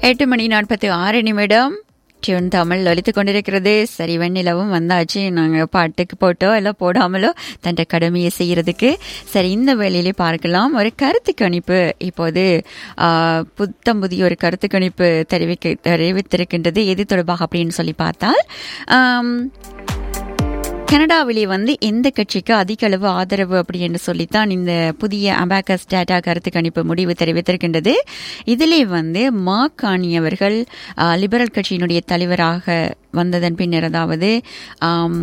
எட்டு மணி நாற்பத்தி ஆறு நிமிடம் டியூன் தமிழ் ஒலித்து கொண்டிருக்கிறது சரி வெண்ணிலவும் வந்தாச்சு நாங்கள் பாட்டுக்கு போட்டோ எல்லாம் போடாமலோ தன் கடமையை செய்யறதுக்கு சரி இந்த வேலையிலே பார்க்கலாம் ஒரு கருத்து கணிப்பு இப்போது ஆ, புத்தம் புதிய ஒரு கருத்து கணிப்பு தெரிவிக்க தெரிவித்திருக்கின்றது எது தொடர்பாக அப்படின்னு சொல்லி பார்த்தால் ஆம், கனடாவிலே வந்து எந்த கட்சிக்கு அதிக அளவு ஆதரவு அப்படி என்று சொல்லித்தான் இந்த புதிய அபாகஸ் டேட்டா கருத்து கணிப்பு முடிவு தெரிவித்திருக்கின்றது இதிலே வந்து மாக்காணி அவர்கள் ஆ, லிபரல் கட்சியினுடைய தலைவராக வந்ததன் பின்னர் அதாவது ஆம்,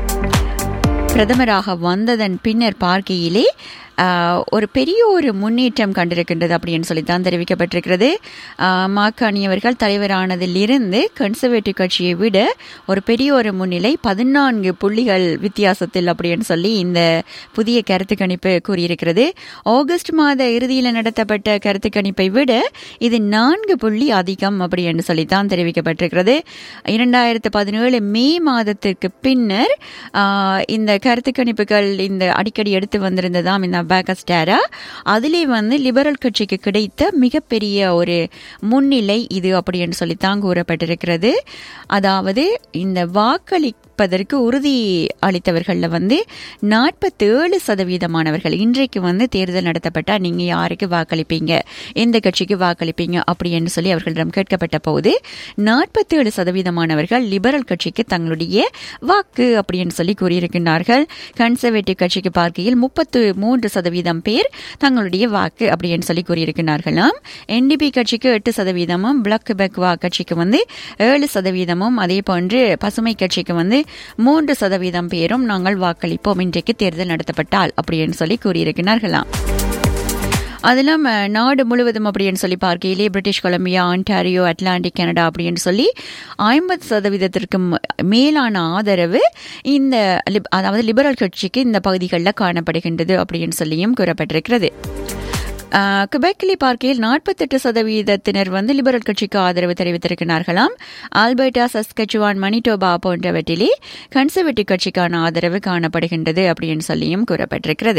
பிரதமராக வந்ததன் பின்னர் பார்க்கையிலே ஆஹ், ஒரு பெரிய ஒரு முன்னேற்றம் கண்டிருக்கின்றது அப்படின்னு சொல்லி தான் தெரிவிக்கப்பட்டிருக்கிறது ஆஹ், மாக்காணி அவர்கள் தலைவரானதிலிருந்து கன்சர்வேட்டிவ் கட்சியை விட ஒரு பெரிய ஒரு முன்னிலை பதினான்கு புள்ளிகள் வித்தியாசத்தில் அப்படின்னு சொல்லி இந்த புதிய கருத்து கணிப்பு கூறியிருக்கிறது ஆகஸ்ட் மாத இறுதியில் நடத்தப்பட்ட கருத்து கணிப்பை விட இது நான்கு புள்ளி அதிகம் அப்படி என்று சொல்லித்தான் தெரிவிக்கப்பட்டிருக்கிறது இரண்டாயிரத்து பதினேழு மே மாதத்திற்கு பின்னர் ஆஹ், இந்த கருத்து கணிப்புகள் இந்த அடிக்கடி எடுத்து வந்திருந்ததாம் இந்த அபாகஸ்டாரா அதிலே வந்து லிபரல் கட்சிக்கு கிடைத்த மிகப்பெரிய ஒரு முன்னிலை இது அப்படின்னு சொல்லித்தான் கூறப்பட்டிருக்கிறது அதாவது இந்த வாக்களிப்பதற்கு உறுதி அளித்தவர்களில் வந்து நாற்பத்தேழு சதவீதமானவர்கள் இன்றைக்கு வந்து தேர்தல் நடத்தப்பட்டால் நீங்க யாருக்கு வாக்களிப்பீங்க எந்த கட்சிக்கு வாக்களிப்பீங்க அப்படி என்று சொல்லி அவர்களிடம் கேட்கப்பட்ட போது நாற்பத்தேழு சதவீதமானவர்கள் லிபரல் கட்சிக்கு தங்களுடைய வாக்கு அப்படின்னு சொல்லி கூறியிருக்கின்றார்கள் கன்சர்வேட்டிவ் கட்சிக்கு பார்க்கையில் முப்பத்து மூன்று சதவீதம் பேர் தங்களுடைய வாக்கு அப்படின்னு சொல்லி கூறியிருக்கிறார்களாம் என்டிபி கட்சிக்கு எட்டு சதவீதமும் பிளாக் பெக்வா கட்சிக்கு வந்து ஏழு சதவீதமும் அதே போன்று பசுமை கட்சிக்கு வந்து மூன்று சதவீதம் பேரும் நாங்கள் வாக்களிப்போம் இன்றைக்கு தேர்தல் நடத்தப்பட்டால் அப்படின்னு சொல்லி கூறியிருக்கிறார்களாம் அதெல்லாம் அஹ், நாடு முழுவதும் அப்படின்னு சொல்லி பார்க்கையிலே British Columbia Ontario Atlantic Canada அப்படின்னு சொல்லி ஐம்பது சதவீதத்திற்கு ம- மேலான ஆதரவு இந்த லிப்- அதாவது லிபரல் கட்சிக்கு இந்த பகுதிகளில் காணப்படுகின்றது அப்படின்னு சொல்லியும் கூறப்பட்டிருக்கிறது ஆஹ், குபெக்கிலி பார்க்கையில் நாற்பத்தெட்டு சதவீதத்தினர் வந்து லிபரல் கட்சிக்கு ஆதரவு தெரிவித்திருக்கிறார்களாம் ஆல்பர்டா சஸ்கச்சுவான் மணிட்டோபா போன்றவற்றிலே கன்சர்வேட்டிவ் கட்சிக்கான ஆதரவு காணப்படுகின்றது அப்படின்னு சொல்லியும் கூறப்பட்டிருக்கிறது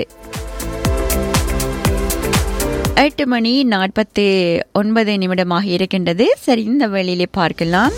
எட்டு மணி நாற்பத்தி ஒன்பது நிமிடமாக இருக்கின்றது சரி இந்த வேளையிலே பார்க்கலாம்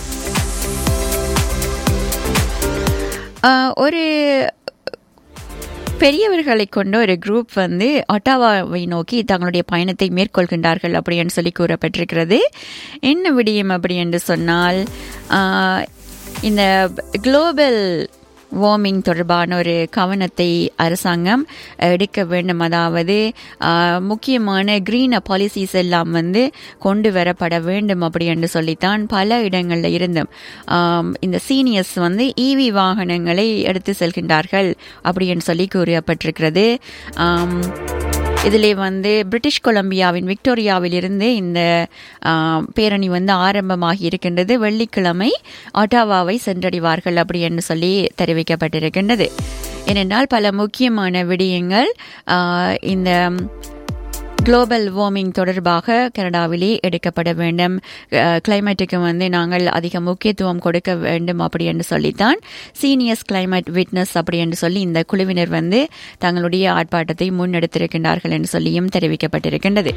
ஆஹ், ஒரு பெரியவர்களை கொண்ட ஒரு குரூப் வந்து ஒட்டாவாவை நோக்கி தங்களுடைய பயணத்தை மேற்கொள்கின்றார்கள் அப்படின்னு சொல்லி கூறப்பட்டிருக்கிறது என்ன விடியும் அப்படி என்று சொன்னால் ஆஹ், இந்த குளோபல் வார்மிங் தொடர்பான ஒரு கவனத்தை அரசாங்கம் எடுக்க வேண்டும் அதாவது ஆஹ், முக்கியமான கிரீன் பாலிசிஸ் எல்லாம் வந்து கொண்டு வரப்பட வேண்டும் அப்படி என்று சொல்லித்தான் பல இடங்களில் இருந்தும் ஆம், இந்த சீனியர்ஸ் வந்து ஈவி வாகனங்களை எடுத்து செல்கின்றார்கள் அப்படின்னு சொல்லி கூறப்பட்டிருக்கிறது ஆம், இதிலே வந்து பிரிட்டிஷ் கொலம்பியாவின் விக்டோரியாவில் இருந்து இந்த ஆம், பேரணி வந்து ஆரம்பமாகி இருக்கின்றது வெள்ளிக்கிழமை ஒட்டாவாவை சென்றடைவார்கள் அப்படி என்று சொல்லி தெரிவிக்கப்பட்டிருக்கின்றது ஏனென்றால் பல முக்கியமான விடயங்கள் ஆ, இந்த குளோபல் வார்மிங் தொடர்பாக கனடாவிலே எடுக்கப்பட வேண்டும் கிளைமேட்டுக்கு வந்து நாங்கள் அதிக முக்கியத்துவம் கொடுக்க வேண்டும் அப்படி என்று சொல்லித்தான் சீனியர்ஸ் கிளைமேட் விட்னஸ் அப்படி என்று சொல்லி இந்த குழுவினர் வந்து தங்களுடைய ஆர்ப்பாட்டத்தை முன்னெடுத்திருக்கின்றார்கள் என்று சொல்லியும் தெரிவிக்கப்பட்டிருக்கின்றது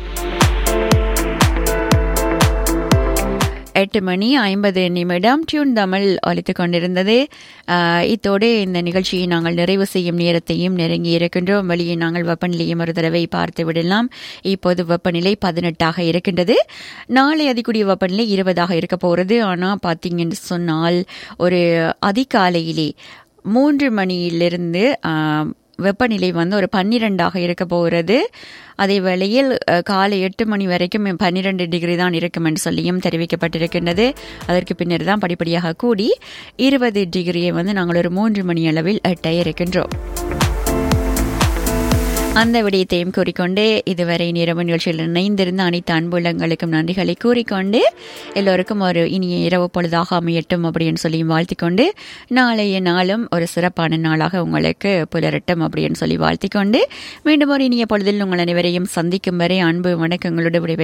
எட்டு மணி ஐம்பது நிமிடம் டியூன் தமிழ் ஒலித்துக் கொண்டிருந்தது ஆஹ், இத்தோடு இந்த நிகழ்ச்சியை நாங்கள் நிறைவு செய்யும் நேரத்தையும் நெருங்கி இருக்கின்றோம் வெளியே நாங்கள் வெப்பநிலையும் ஒரு தடவை பார்த்து விடலாம் இப்போது வெப்பநிலை பதினெட்டாக இருக்கின்றது நாளை அதிகூடிய வெப்பநிலை இருபதாக இருக்க போகிறது ஆனால் பார்த்தீங்கன்னு சொன்னால் ஒரு அதிகாலையிலே மூன்று மணியிலிருந்து ஆஹ், வெப்பநிலை வந்து ஒரு பன்னிரெண்டாக இருக்க போகிறது அதே வேளையில் அஹ், காலை எட்டு மணி வரைக்கும் பன்னிரெண்டு டிகிரி தான் இருக்கும் என்று சொல்லியும் தெரிவிக்கப்பட்டிருக்கின்றது அதற்கு பின்னர் தான் படிப்படியாக கூடி இருபது டிகிரியை வந்து நாங்கள் ஒரு மூன்று மணி அளவில் எட்ட இருக்கின்றோம் அந்த விடயத்தையும் கூறிக்கொண்டு இதுவரை இரவு நிகழ்ச்சியில் இணைந்திருந்த அனைத்து அன்புள்ளங்களுக்கும் நன்றிகளை கூறிக்கொண்டு எல்லோருக்கும் ஒரு இனிய இரவு பொழுதாக அமையட்டும் அப்படின்னு சொல்லி வாழ்த்திக்கொண்டு நாளைய நாளும் ஒரு சிறப்பான நாளாக உங்களுக்கு புலரட்டும் அப்படின்னு சொல்லி வாழ்த்திக்கொண்டு மீண்டும் ஒரு இனிய பொழுதில் உங்கள் அனைவரையும் சந்திக்கும் வரை அன்பு வணக்கங்களோடு விடைபெற்று